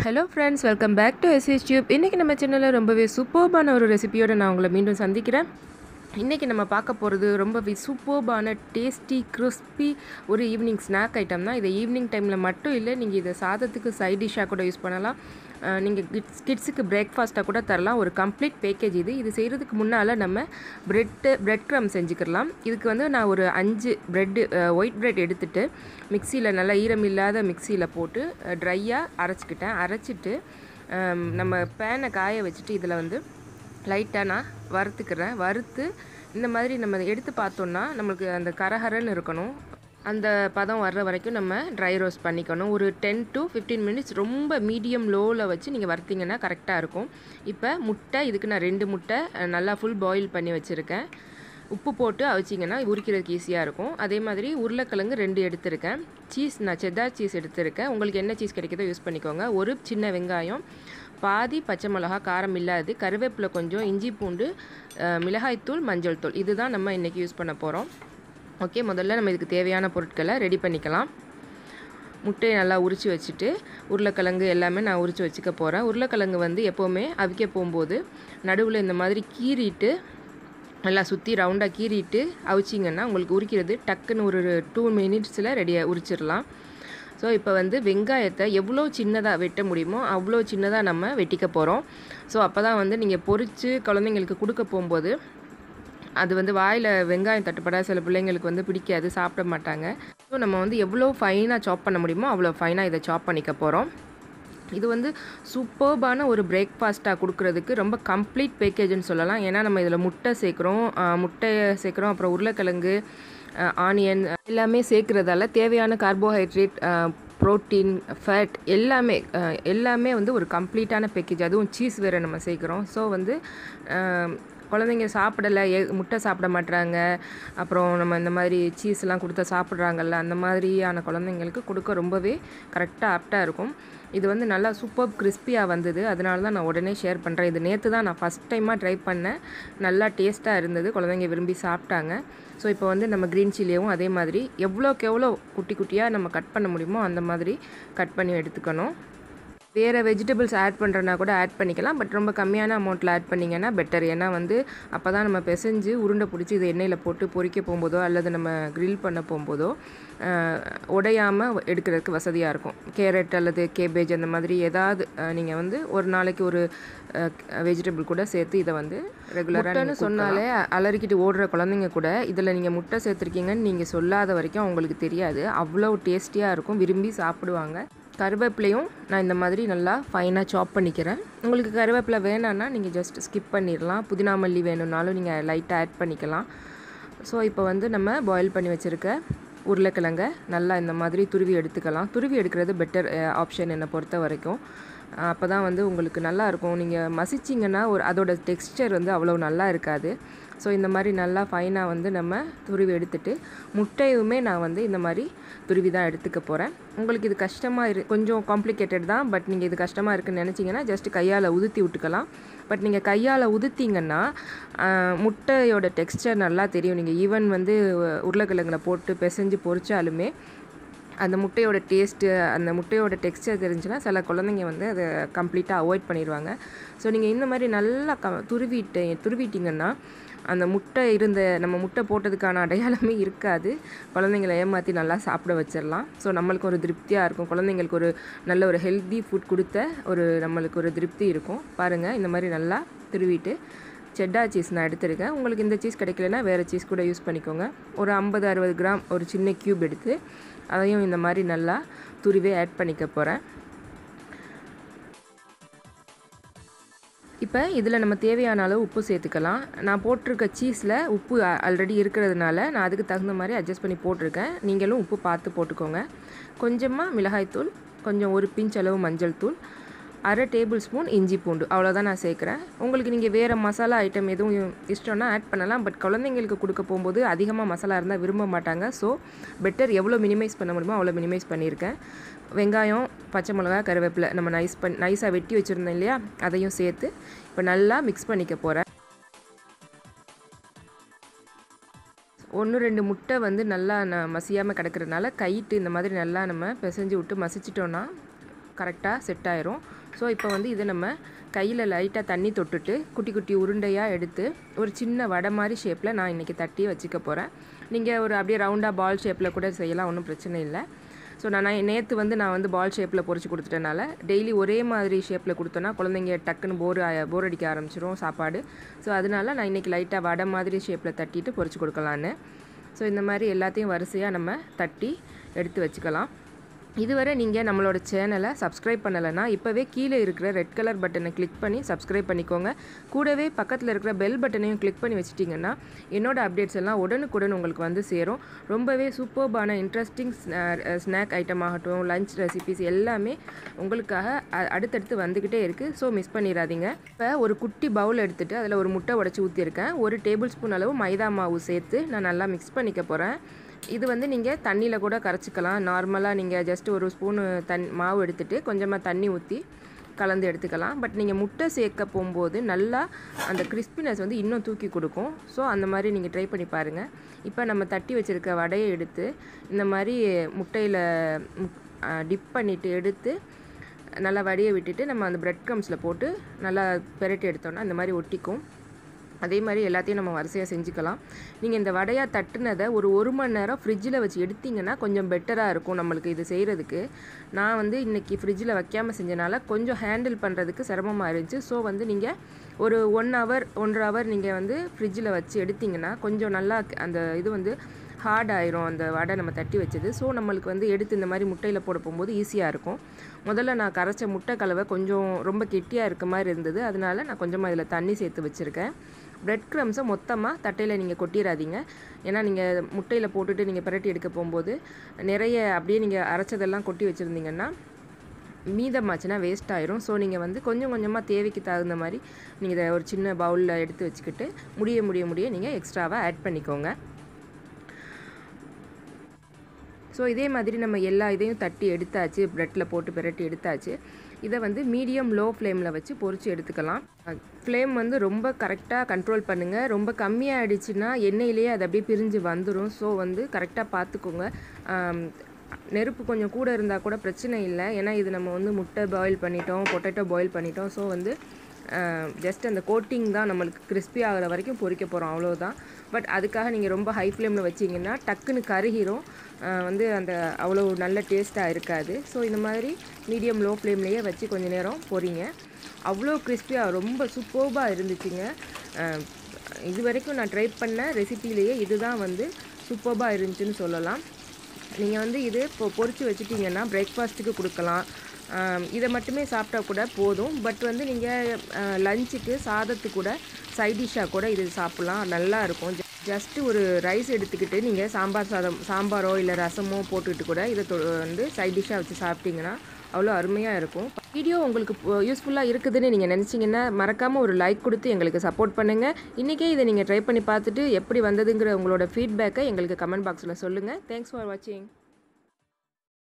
hello friends welcome back to SS tube இன்றைக்கி நம்ம சேனலில் ரொம்பவே சூப்பர்பான ஒரு ரெசிபியோடு நான் உங்களை மீண்டும் சந்திக்கிறேன் இன்றைக்கி நம்ம பார்க்க போகிறது ரொம்பவே சூப்பர்பான டேஸ்டி கிறிஸ்பி ஒரு ஈவினிங் ஸ்நாக் ஐட்டம் தான் இதை ஈவினிங் டைமில் மட்டும் இல்லை நீங்கள் இதை சாதத்துக்கு சைட் டிஷ்ஷாக கூட யூஸ் பண்ணலாம் நீங்கள் கிட்ஸ் கிட்ஸுக்கு பிரேக்ஃபாஸ்ட்டாக கூட தரலாம் ஒரு கம்ப்ளீட் பேக்கேஜ் இது இது செய்கிறதுக்கு முன்னால் நம்ம ப்ரெட்டு பிரெட் க்ரம் செஞ்சுக்கலாம் இதுக்கு வந்து நான் ஒரு அஞ்சு ப்ரெட்டு ஒயிட் ப்ரெட் எடுத்துகிட்டு மிக்சியில் நல்லா ஈரம் இல்லாத மிக்சியில் போட்டு ட்ரையாக அரைச்சிக்கிட்டேன் அரைச்சிட்டு அம், நம்ம பேனை காய வச்சுட்டு இதில் வந்து லைட்டாக நான் வறுத்துக்கிறேன் வறுத்து இந்த மாதிரி நம்ம எடுத்து பார்த்தோன்னா நம்மளுக்கு அந்த கரகரன்னு இருக்கணும் அந்த பதம் வர்ற வரைக்கும் நம்ம ட்ரை ரோஸ்ட் பண்ணிக்கணும் ஒரு டென் டு ஃபிஃப்டீன் மினிட்ஸ் ரொம்ப மீடியம் லோவில் வச்சு நீங்கள் வறுத்தீங்கன்னா கரெக்டாக இருக்கும் இப்போ முட்டை இதுக்கு நான் ரெண்டு முட்டை அஹ், நல்லா ஃபுல் பாயில் பண்ணி வச்சுருக்கேன் உப்பு போட்டு அவிச்சிங்கன்னா உரிக்கிறதுக்கு ஈஸியாக இருக்கும் அதே மாதிரி உருளைக்கிழங்கு ரெண்டு எடுத்திருக்கேன் சீஸ் நான் செத்தார் சீஸ் எடுத்திருக்கேன் உங்களுக்கு என்ன சீஸ் கிடைக்குதோ யூஸ் பண்ணிக்கோங்க ஒரு சின்ன வெங்காயம் பாதி பச்சை மிளகா காரம் இல்லாது கருவேப்பிலை கொஞ்சம் இஞ்சி பூண்டு அஹ், மிளகாய்த்தூள் மஞ்சள் தூள் இதுதான் நம்ம இன்றைக்கி யூஸ் பண்ண போகிறோம் ஓகே முதல்ல நம்ம இதுக்கு தேவையான பொருட்களை ரெடி பண்ணிக்கலாம் முட்டையை நல்லா உரித்து வச்சுட்டு உருளைக்கிழங்கு எல்லாமே நான் உரித்து வச்சுக்க போகிறேன் உருளைக்கிழங்கு வந்து எப்போவுமே அவிக்க போகும்போது நடுவில் இந்த மாதிரி கீறிட்டு நல்லா சுற்றி ரவுண்டாக கீறிட்டு அவிச்சிங்கன்னா உங்களுக்கு உரிக்கிறது டக்குன்னு ஒரு டூ மினிட்ஸில் ரெடியாக உரிச்சிடலாம் ஸோ இப்போ வந்து வெங்காயத்தை எவ்வளோ சின்னதாக வெட்ட முடியுமோ அவ்வளோ சின்னதாக நம்ம வெட்டிக்க போகிறோம் ஸோ அப்போ தான் வந்து நீங்கள் பொரித்து குழந்தைங்களுக்கு கொடுக்க போகும்போது அது வந்து வாயில் வெங்காயம் தட்டுப்படா சில பிள்ளைங்களுக்கு வந்து பிடிக்காது சாப்பிட மாட்டாங்க ஸோ நம்ம வந்து எவ்வளோ ஃபைனாக சாப் பண்ண முடியுமோ அவ்வளோ ஃபைனாக இதை சாப் பண்ணிக்க போகிறோம் இது வந்து சூப்பர்பான ஒரு பிரேக்ஃபாஸ்ட்டாக கொடுக்குறதுக்கு ரொம்ப கம்ப்ளீட் பேக்கேஜ்னு சொல்லலாம் ஏன்னா நம்ம இதில் முட்டை சேர்க்குறோம் ஆஹ் முட்டையை சேர்க்குறோம் அப்புறம் உருளைக்கிழங்கு ஆனியன் எல்லாமே சேர்க்குறதால தேவையான கார்போஹைட்ரேட் ப்ரோட்டீன் ஃபேட் எல்லாமே அஹ், எல்லாமே வந்து ஒரு கம்ப்ளீட்டான பேக்கேஜ் அதுவும் சீஸ் வேறு நம்ம சேர்க்குறோம் ஸோ வந்து அஹ், குழந்தைங்க சாப்பிடலை எ முட்டை சாப்பிட மாட்றாங்க அப்புறம் நம்ம இந்த மாதிரி சீஸ்லாம் கொடுத்தா சாப்பிட்றாங்கல்ல அந்த மாதிரியான குழந்தைங்களுக்கு கொடுக்க ரொம்பவே கரெக்டாக ஆப்டாக இருக்கும் இது வந்து நல்லா சூப்பர் கிறிஸ்பியாக வந்தது அதனால தான் நான் உடனே ஷேர் பண்ணுறேன் இது நேற்று தான் நான் ஃபஸ்ட் டைமாக ட்ரை பண்ணேன் நல்லா டேஸ்ட்டாக இருந்தது குழந்தைங்க விரும்பி சாப்பிட்டாங்க ஸோ இப்போ வந்து நம்ம க்ரீன் சில்லியும் அதே மாதிரி எவ்வளோக்கு எவ்வளோ குட்டி குட்டியாக நம்ம கட் பண்ண முடியுமோ அந்த மாதிரி கட் பண்ணி எடுத்துக்கணும் வேறு வெஜிடபிள்ஸ் ஆட் பண்ணுறனா கூட ஆட் பண்ணிக்கலாம் பட் ரொம்ப கம்மியான அமௌண்ட்டில் ஆட் பண்ணிங்கன்னா பெட்டர் ஏன்னா வந்து அப்போ தான் நம்ம பிசைஞ்சு உருண்டை பிடிச்சி இது எண்ணெயில் போட்டு பொரிக்க போகும்போதோ அல்லது நம்ம grill பண்ண போகும்போதோ உடையாமல் எடுக்கிறதுக்கு வசதியாக இருக்கும் கேரட் அல்லது கேபேஜ் அந்த மாதிரி ஏதாவது நீங்கள் வந்து ஒரு நாளைக்கு ஒரு வெஜிடபிள் கூட சேர்த்து இதை வந்து ரெகுலராக சொன்னாலே அலறிக்கிட்டு ஓடுற குழந்தைங்க கூட இதில் நீங்கள் முட்டை சேர்த்துருக்கீங்கன்னு நீங்கள் சொல்லாத வரைக்கும் அவங்களுக்கு தெரியாது அவ்வளோ டேஸ்டியாக இருக்கும் விரும்பி சாப்பிடுவாங்க கருவேப்பிலையும் நான் இந்த மாதிரி நல்லா ஃபைனாக சாப் பண்ணிக்கிறேன் உங்களுக்கு கருவேப்பிலை வேணான்னா நீங்கள் ஜஸ்ட் ஸ்கிப் பண்ணிடலாம் புதினா மல்லி வேணும்னாலும் நீங்கள் லைட்டாக ஆட் பண்ணிக்கலாம் ஸோ இப்போ வந்து நம்ம பாயில் பண்ணி வச்சுருக்க உருளைக்கிழங்க நல்லா இந்த மாதிரி துருவி எடுத்துக்கலாம் துருவி எடுக்கிறது பெட்டர் ஆப்ஷன் என்னை பொறுத்த வரைக்கும் அப்போ தான் வந்து உங்களுக்கு நல்லா இருக்கும் நீங்கள் மசிச்சிங்கன்னா ஒரு அதோட டெக்ஸ்டர் வந்து அவ்வளோ நல்லா இருக்காது ஸோ இந்த மாதிரி நல்லா ஃபைனாக வந்து நம்ம துருவி எடுத்துட்டு முட்டையுமே நான் வந்து இந்த மாதிரி துருவி தான் எடுத்துக்க போகிறேன் உங்களுக்கு இது கஷ்டமாக இரு கொஞ்சம் காம்ப்ளிகேட்டட் தான் பட் நீங்கள் இது கஷ்டமாக இருக்குன்னு நினச்சிங்கன்னா ஜஸ்ட் கையால் உதுத்தி விட்டுக்கலாம் பட் நீங்கள் கையால் உதுத்திங்கன்னா ஆஹ், முட்டையோட டெக்ஸ்டர் நல்லா தெரியும் நீங்கள் ஈவன் வந்து உருளைக்கிழங்குல போட்டு பிசைஞ்சு பொரிச்சாலுமே அந்த முட்டையோட டேஸ்ட்டு அந்த முட்டையோட டெக்ஸ்டர் தெரிஞ்சுன்னா சில குழந்தைங்க வந்து அதை கம்ப்ளீட்டாக அவாய்ட் பண்ணிடுவாங்க ஸோ நீங்கள் இந்த மாதிரி நல்லா க துருவிட்டு துருவிட்டிங்கன்னா அந்த முட்டை இருந்த நம்ம முட்டை போட்டதுக்கான அடையாளமே இருக்காது குழந்தைங்களை ஏமாற்றி நல்லா சாப்பிட வச்சிடலாம் ஸோ நம்மளுக்கு ஒரு திருப்தியாக இருக்கும் குழந்தைங்களுக்கு ஒரு நல்ல ஒரு ஹெல்தி ஃபுட் கொடுத்த ஒரு நம்மளுக்கு ஒரு திருப்தி இருக்கும் பாருங்கள் இந்த மாதிரி நல்லா துருவிட்டு செட்டா சீஸ் நான் எடுத்திருக்கேன் உங்களுக்கு இந்த சீஸ் கிடைக்கலனா வேறு சீஸ் கூட யூஸ் பண்ணிக்கோங்க ஒரு ஐம்பது அறுபது கிராம் ஒரு சின்ன க்யூப் எடுத்து அதையும் இந்த மாதிரி நல்லா துருவே ஆட் பண்ணிக்க போகிறேன் இப்போ இதில் நம்ம தேவையான அளவு உப்பு சேர்த்துக்கலாம் நான் போட்டிருக்க சீஸில் உப்பு ஆல்ரெடி இருக்கிறதுனால நான் அதுக்கு தகுந்த மாதிரி அட்ஜஸ்ட் பண்ணி போட்டிருக்கேன் நீங்களும் உப்பு பார்த்து போட்டுக்கோங்க கொஞ்சமாக மிளகாய்த்தூள் கொஞ்சம் ஒரு பிஞ்ச் அளவு மஞ்சள் தூள் அரை டேபிள் ஸ்பூன் இஞ்சி பூண்டு அவ்வளோதான் நான் சேர்க்குறேன் உங்களுக்கு நீங்கள் வேறு மசாலா ஐட்டம் எதுவும் இஷ்டம்னா ஆட் பண்ணலாம் பட் குழந்தைங்களுக்கு கொடுக்க போகும்போது அதிகமாக மசாலா இருந்தால் விரும்ப மாட்டாங்க ஸோ பெட்டர் எவ்வளோ மினிமைஸ் பண்ண முடியுமோ அவ்வளோ மினிமைஸ் பண்ணியிருக்கேன் வெங்காயம் பச்சை மிளகா கருவேப்பிலை நம்ம நைஸ் பண் நைஸாக வெட்டி வச்சுருந்தோம் இல்லையா அதையும் சேர்த்து இப்போ நல்லா மிக்ஸ் பண்ணிக்க போகிறேன் ஒன்று ரெண்டு முட்டை வந்து நல்லா ந மசியாமல் கிடக்கிறதுனால கைட்டு இந்த மாதிரி நல்லா நம்ம பிசைஞ்சு விட்டு மசிச்சிட்டோன்னா கரெக்டாக செட் ஆயிரும் ஸோ இப்போ வந்து இதை நம்ம கையில் லைட்டாக தண்ணி தொட்டுட்டு குட்டி குட்டி உருண்டையாக எடுத்து ஒரு சின்ன வடை மாதிரி ஷேப்பில் நான் இன்றைக்கி தட்டி வச்சுக்க போகிறேன் நீங்கள் ஒரு அப்படியே ரவுண்டாக பால் ஷேப்பில் கூட செய்யலாம் ஒன்றும் பிரச்சனை இல்லை ஸோ நான் நேற்று வந்து நான் வந்து பால் ஷேப்பில் பொரிச்சு கொடுத்துட்டனால டெய்லி ஒரே மாதிரி ஷேப்பில் கொடுத்தோன்னா குழந்தைங்க டக்குன்னு போர் போர் அடிக்க ஆரம்பிச்சிரும் சாப்பாடு ஸோ அதனால நான் இன்றைக்கி லைட்டாக வடை மாதிரி ஷேப்பில் தட்டிட்டு பொரிச்சு கொடுக்கலான்னு ஸோ இந்த மாதிரி எல்லாத்தையும் வரிசையாக நம்ம தட்டி எடுத்து வச்சுக்கலாம் இதுவரை நீங்கள் நம்மளோட சேனலை சப்ஸ்கிரைப் பண்ணலைன்னா இப்போவே கீழே இருக்கிற ரெட் கலர் பட்டனை கிளிக் பண்ணி சப்ஸ்கிரைப் பண்ணிக்கோங்க கூடவே பக்கத்தில் இருக்கிற பெல் பட்டனையும் கிளிக் பண்ணி வச்சிட்டிங்கன்னா என்னோட அப்டேட்ஸ் எல்லாம் உடனுக்குடன் உங்களுக்கு வந்து சேரும் ரொம்பவே சூப்பர்பான இன்ட்ரெஸ்டிங் ஸ்நாக் ஐட்டம் ஆகட்டும் லஞ்ச் ரெசிபிஸ் எல்லாமே உங்களுக்காக அ- அடுத்தடுத்து வந்துக்கிட்டே இருக்குது ஸோ மிஸ் பண்ணிடாதீங்க இப்போ ஒரு குட்டி பவுல் எடுத்துகிட்டு அதில் ஒரு முட்டை உடச்சி ஊற்றிருக்கேன் ஒரு டேபிள் ஸ்பூன் அளவு மைதா மாவு சேர்த்து நான் நல்லா மிக்ஸ் பண்ணிக்க போகிறேன் இது வந்து நீங்கள் தண்ணியில் கூட கரைச்சிக்கலாம் நார்மலாக நீங்கள் ஜஸ்ட் ஒரு ஸ்பூனு தன் மாவு எடுத்துகிட்டு கொஞ்சமாக தண்ணி ஊற்றி கலந்து எடுத்துக்கலாம் பட் நீங்கள் முட்டை சேர்க்க போகும்போது நல்லா அந்த கிறிஸ்பினஸ் வந்து இன்னும் தூக்கி கொடுக்கும் ஸோ அந்த மாதிரி நீங்கள் ட்ரை பண்ணி பாருங்கள் இப்போ நம்ம தட்டி வச்சுருக்க வடையை எடுத்து இந்த மாதிரி முட்டையில் டிப் பண்ணிவிட்டு எடுத்து நல்லா வடியை விட்டுட்டு நம்ம அந்த பிரெட் க்ரம்ஸில் போட்டு நல்லா பெரட்டி எடுத்தோன்னா இந்த மாதிரி ஒட்டிக்கும் அதே மாதிரி எல்லாத்தையும் நம்ம வரிசையாக செஞ்சுக்கலாம் நீங்கள் இந்த வடையாக தட்டுனதை ஒரு ஒரு மணி நேரம் ஃப்ரிட்ஜில் வச்சு எடுத்தீங்கன்னா கொஞ்சம் பெட்டராக இருக்கும் நம்மளுக்கு இது செய்கிறதுக்கு நான் வந்து இன்றைக்கி ஃப்ரிட்ஜில் வைக்காமல் செஞ்சனால கொஞ்சம் ஹேண்டில் பண்ணுறதுக்கு சிரமமாக இருந்துச்சு ஸோ வந்து நீங்கள் ஒரு ஒன் ஹவர் ஒன்றரை ஹவர் நீங்கள் வந்து ஃப்ரிட்ஜில் வச்சு எடுத்தீங்கன்னா கொஞ்சம் நல்லா அந்த இது வந்து ஹார்ட் ஆயிரும் அந்த வடை நம்ம தட்டி வச்சது ஸோ நம்மளுக்கு வந்து எடுத்து இந்த மாதிரி முட்டையில் போட போகும்போது ஈஸியாக இருக்கும் முதல்ல நான் கரைச்ச முட்டை கலவை கொஞ்சம் ரொம்ப கெட்டியாக இருக்க மாதிரி இருந்தது அதனால நான் கொஞ்சமாக இதில் தண்ணி சேர்த்து வச்சுருக்கேன் பிரெட் க்ரம்ஸை மொத்தமாக தட்டையில் நீங்கள் கொட்டிடாதீங்க ஏன்னா நீங்கள் முட்டையில் போட்டுட்டு நீங்கள் பிரட்டி எடுக்க போகும்போது நிறைய அப்படியே நீங்கள் அரைச்சதெல்லாம் கொட்டி வச்சுருந்தீங்கன்னா மீதமாச்சுன்னா வேஸ்ட் ஆயிரும் ஸோ நீங்கள் வந்து கொஞ்சம் கொஞ்சமாக தேவைக்கு தகுந்த மாதிரி நீங்கள் இதை ஒரு சின்ன பவுலில் எடுத்து வச்சுக்கிட்டு முடிய முடிய முடிய நீங்கள் எக்ஸ்ட்ராவாக ஆட் பண்ணிக்கோங்க ஸோ இதே மாதிரி நம்ம எல்லா இதையும் தட்டி எடுத்தாச்சு ப்ரெட்டில் போட்டு பிரட்டி எடுத்தாச்சு இதை வந்து மீடியம் லோ ஃப்ளேமில் வச்சு பொரிச்சு எடுத்துக்கலாம் ஃப்ளேம் வந்து ரொம்ப கரெக்டாக கண்ட்ரோல் பண்ணுங்கள் ரொம்ப கம்மியாகிடுச்சுன்னா எண்ணெயிலேயே அது அப்படியே பிரிஞ்சு வந்துடும் ஸோ வந்து கரெக்டாக பார்த்துக்கோங்க ஆம், நெருப்பு கொஞ்சம் கூட இருந்தால் கூட பிரச்சனை இல்லை ஏன்னா இது நம்ம வந்து முட்டை பாயில் பண்ணிட்டோம் பொட்டேட்டோ பாயில் பண்ணிட்டோம் ஸோ வந்து ஜஸ்ட் அந்த கோட்டிங் தான் நம்மளுக்கு கிறிஸ்பி ஆகிற வரைக்கும் பொரிக்க போகிறோம் அவ்வளோதான் பட் அதுக்காக நீங்கள் ரொம்ப ஹை ஃப்ளேமில் வச்சிங்கன்னா டக்குன்னு கருகிரும் ஆஹ் வந்து அந்த அவ்வளோ நல்ல டேஸ்ட்டாக இருக்காது ஸோ இந்த மாதிரி மீடியம் லோ ஃப்ளேம்லேயே வச்சு கொஞ்ச நேரம் பொரிங்க அவ்வளோ கிறிஸ்பியாக ரொம்ப சூப்பர்பாக இருந்துச்சுங்க ஆஹ் இது வரைக்கும் நான் ட்ரை பண்ண ரெசிபிலேயே இதுதான் வந்து சூப்பர்பாக இருந்துச்சுன்னு சொல்லலாம் நீங்கள் வந்து இது இப்போ பொரிச்சு வச்சுட்டிங்கன்னா பிரேக்ஃபாஸ்ட்டுக்கு கொடுக்கலாம் ஆம், இதை மட்டுமே சாப்பிட்டா கூட போதும் பட் வந்து நீங்கள் லஞ்சுக்கு சாதத்துக்கு கூட சைட் டிஷ்ஷாக கூட இது சாப்பிட்லாம் நல்லா இருக்கும் ஜஸ்ட்டு ஒரு ரைஸ் எடுத்துக்கிட்டு நீங்கள் சாம்பார் சாதம் சாம்பாரோ இல்லை ரசமோ போட்டுக்கிட்டு கூட இதை தொ- வந்து சைட் டிஷ்ஷாக வச்சு சாப்பிட்டீங்கன்னா அவ்வளோ அருமையாக இருக்கும் வீடியோ உங்களுக்கு யூஸ்ஃபுல்லாக இருக்குதுன்னு நீங்கள் நினச்சிங்கன்னா மறக்காமல் ஒரு லைக் கொடுத்து எங்களுக்கு சப்போர்ட் பண்ணுங்கள் இன்றைக்கே இதை நீங்கள் ட்ரை பண்ணி பார்த்துட்டு எப்படி வந்ததுங்கிற உங்களோட ஃபீட்பேக்கை எங்களுக்கு கமெண்ட் பாக்ஸில் சொல்லுங்கள் தேங்க்ஸ் ஃபார் வாட்சிங்